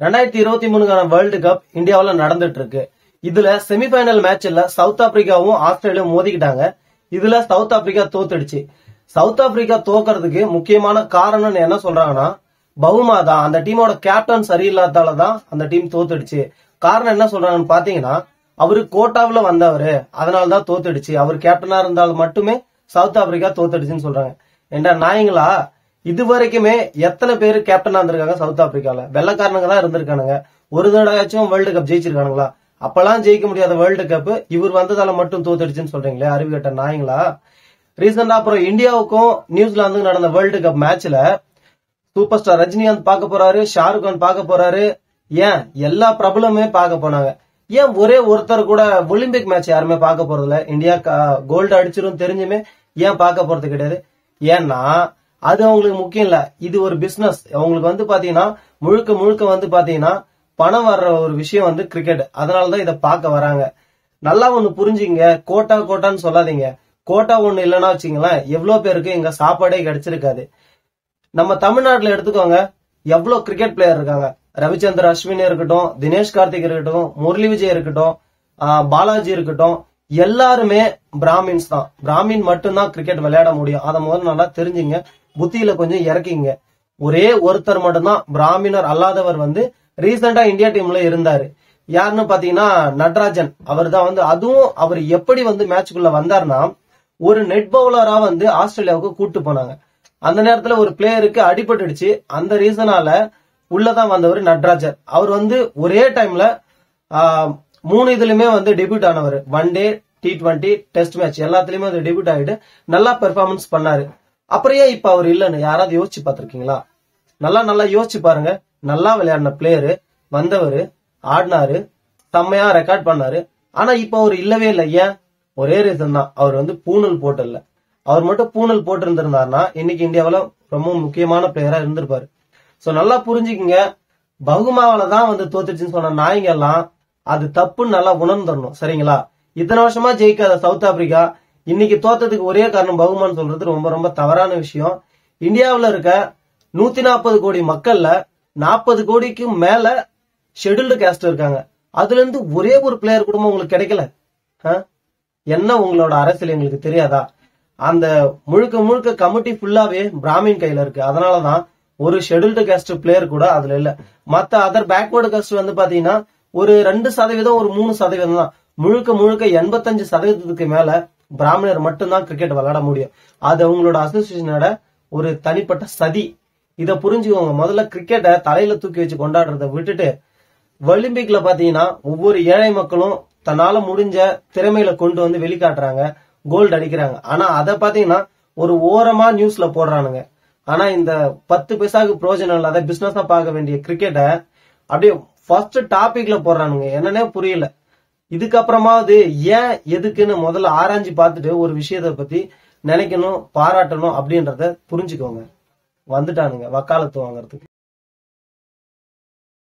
ரெண்டாயிரத்தி இருபத்தி மூணுக்கான world cup இந்தியாவுல நடந்துட்டு இருக்கு இதுல செமிஃபைனல் மேட்ச்ல சவுத் ஆப்பிரிக்காவும் ஆஸ்திரேலியாவும் மோதிக்கிட்டாங்க இதுல சவுத் ஆப்பிரிக்கா தோத்துடுச்சு சவுத் ஆப்பிரிக்கா தோக்கறதுக்கு முக்கியமான காரணம் என்ன சொல்றாங்கன்னா பவுமா தான் அந்த டீமோட கேப்டன் சரியில்லாதால தான் அந்த டீம் தோத்துடுச்சு காரணம் என்ன சொல்றாங்கன்னு பாத்தீங்கன்னா அவரு கோட்டாவுல வந்தவரு அதனால தான் தோத்துடுச்சு அவர் கேப்டனா இருந்தால் மட்டுமே சவுத் ஆப்பிரிக்கா தோத்துடுச்சுன்னு சொல்றாங்க ஏண்டா நாயங்களா இது வரைக்குமே எத்தனை பேர் கேப்டனா இருந்திருக்காங்க சவுத் ஆப்பிரிக்கால வெள்ளக்காரனுங்க தான் இருந்திருக்கானுங்க ஒரு தடவையாச்சும் வேர்ல்டு கப் ஜெயிச்சிருக்கானுங்களா அப்பெல்லாம் ஜெயிக்க முடியாத வேர்ல்டு கப் இவர் வந்ததால மட்டும் தோத்துடுச்சுன்னு சொல்றீங்களே அறிவு கட்ட நாயங்களா ரீசெண்டா அப்புறம் இந்தியாவுக்கும் நியூசிலாந்துக்கும் நடந்த வேர்ல்டு கப் மேட்ச்ல சூப்பர் ஸ்டார் ரஜினிகாந்த் பார்க்க போறாரு ஷாருக் கான் பார்க்க போறாரு ஏன் எல்லா பிரபலமே பார்க்க போனாங்க ஏன் ஒரே ஒருத்தர் கூட ஒலிம்பிக் மேட்ச் யாருமே பார்க்க போறது இல்ல இந்தியா கோல்டு அடிச்சிரும் தெரிஞ்சுமே ஏன் பார்க்க போறது கிடையாது ஏன்னா அது அவங்களுக்கு முக்கியம் இல்ல இது ஒரு பிசினஸ் அவங்களுக்கு வந்து பாத்தீங்கன்னா முழுக்க முழுக்க வந்து பாத்தீங்கன்னா பணம் வர்ற ஒரு விஷயம் வந்து கிரிக்கெட் அதனாலதான் இதை பார்க்க வராங்க நல்லா ஒண்ணு புரிஞ்சுங்க கோட்டா கோட்டான்னு சொல்லாதீங்க கோட்டா ஒண்ணு இல்லைன்னா வச்சுங்களேன் எவ்வளவு பேருக்கு இங்க சாப்பாடே கிடைச்சிருக்காது நம்ம தமிழ்நாட்டுல எடுத்துக்கோங்க எவ்வளவு கிரிக்கெட் பிளேயர் இருக்காங்க ரவிச்சந்திர அஸ்வினி இருக்கட்டும் தினேஷ் கார்த்திக் இருக்கட்டும் முரளி விஜய் இருக்கட்டும் ஆஹ் பாலாஜி இருக்கட்டும் எல்லாருமே பிராமின்ஸ் தான் பிராமின் மட்டும்தான் கிரிக்கெட் விளையாட முடியும் அதை முதல்ல நல்லா தெரிஞ்சுங்க புத்தியில கொஞ்சம் இறக்கிங்க ஒரே ஒருத்தர் மட்டும்தான் பிராமினர் அல்லாதவர் வந்து ரீசெண்டா இந்தியா டீம்ல இருந்தாரு யாருன்னு பாத்தீங்கன்னா நட்ராஜன் அவர் தான் வந்து அதுவும் அவர் எப்படி வந்து மேட்ச்க்குள்ள வந்தாருன்னா ஒரு நெட் பவுலரா வந்து ஆஸ்திரேலியாவுக்கு கூட்டு போனாங்க அந்த நேரத்துல ஒரு பிளேயருக்கு அடிபட்டுடுச்சு அந்த ரீசனால உள்ளதான் வந்தவர் நட்ராஜர் அவர் வந்து ஒரே டைம்ல மூணு இதுலயுமே வந்து டெபியூட் ஆனவர் one day T twenty test match எல்லாத்துலயுமே அது டெபியூட் ஆயிட்டு நல்லா பெர்ஃபார்மன்ஸ் பண்ணாரு அப்புறம் ஏன் இப்ப அவர் இல்லைன்னு யாராவது யோசிச்சு பார்த்திருக்கீங்களா நல்லா நல்லா யோசிச்சு பாருங்க நல்லா விளையாடின பிளேயரு வந்தவர் ஆடினாரு செம்மையா ரெக்கார்ட் பண்ணாரு ஆனா இப்ப அவர் இல்லவே இல்லை ஏன் ஒரே ரீசன் தான் அவர் வந்து பூனல் போட்டல அவர் மட்டும் பூனல் போட்டு இருந்திருந்தாருன்னா இன்னைக்கு இந்தியாவுல ரொம்ப முக்கியமான பிளேயரா இருந்திருப்பாரு சோ நல்லா புரிஞ்சுக்கிங்க பகுமாவில தான் வந்து தோத்துச்சுன்னு சொன்ன நாய்ங்க எல்லாம் அது தப்புன்னு நல்லா உணர்ந்துடணும் சரிங்களா இத்தனை வருஷமா ஜெயிக்காத சவுத் ஆப்பிரிக்கா இன்னைக்கு தோத்ததுக்கு ஒரே காரணம் பகுமான் சொல்றது ரொம்ப ரொம்ப தவறான விஷயம் இந்தியாவுல இருக்க நூத்தி நாற்பது கோடி மக்கள்ல நாற்பது கோடிக்கு மேல ஷெட்யூல்டு கேஸ்ட் இருக்காங்க அதுல இருந்து ஒரே ஒரு பிளேயர் குடும்பம் உங்களுக்கு கிடைக்கல ஆ? என்ன உங்களோட அரசியல் எங்களுக்கு தெரியாதா அந்த முழுக்க முழுக்க கமிட்டி ஃபுல்லாவே பிராமின் கையில இருக்கு அதனாலதான் ஒரு ஷெட்யூல்டு காஸ்ட் பிளேயர் கூட அதுல இல்ல மத்த அதர் பேக்வர்டு காஸ்ட் வந்து பாத்தீங்கன்னா ஒரு ரெண்டு சதவீதம் ஒரு மூணு சதவீதம் தான் முழுக்க முழுக்க எண்பத்தஞ்சு சதவீதத்துக்கு மேல பிராமணர் மட்டும்தான் கிரிக்கெட் விளையாட முடியும் அது அவங்களோட அசோசியேஷனோட ஒரு தனிப்பட்ட சதி இத புரிஞ்சுக்கோங்க முதல்ல கிரிக்கெட்டை தலையில தூக்கி வச்சு கொண்டாடுறத விட்டுட்டு ஒலிம்பிக்ல பாத்தீங்கன்னா ஒவ்வொரு ஏழை மக்களும் தன்னால முடிஞ்ச திறமையில கொண்டு வந்து வெளிக்காட்டுறாங்க கோல்டு அடிக்கிறாங்க ஆனா அத பாத்தீங்கன்னா ஒரு ஓரமா நியூஸ்ல போடுறானுங்க ஆனா இந்த பத்து பைசாக்கு பிரயோஜனம் இல்லாத பிசினஸா பார்க்க வேண்டிய கிரிக்கெட்டை அப்படியே ஃபர்ஸ்ட் டாபிக்ல போடுறானுங்க என்னன்னே புரியல இதுக்கப்புறமாவது ஏன் எதுக்குன்னு முதல்ல ஆராய்ஞ்சு பார்த்துட்டு ஒரு விஷயத்தை பத்தி நினைக்கணும் பாராட்டணும் அப்படின்றத புரிஞ்சுக்கோங்க வந்துட்டானுங்க வக்காலத்து வாங்குறதுக்கு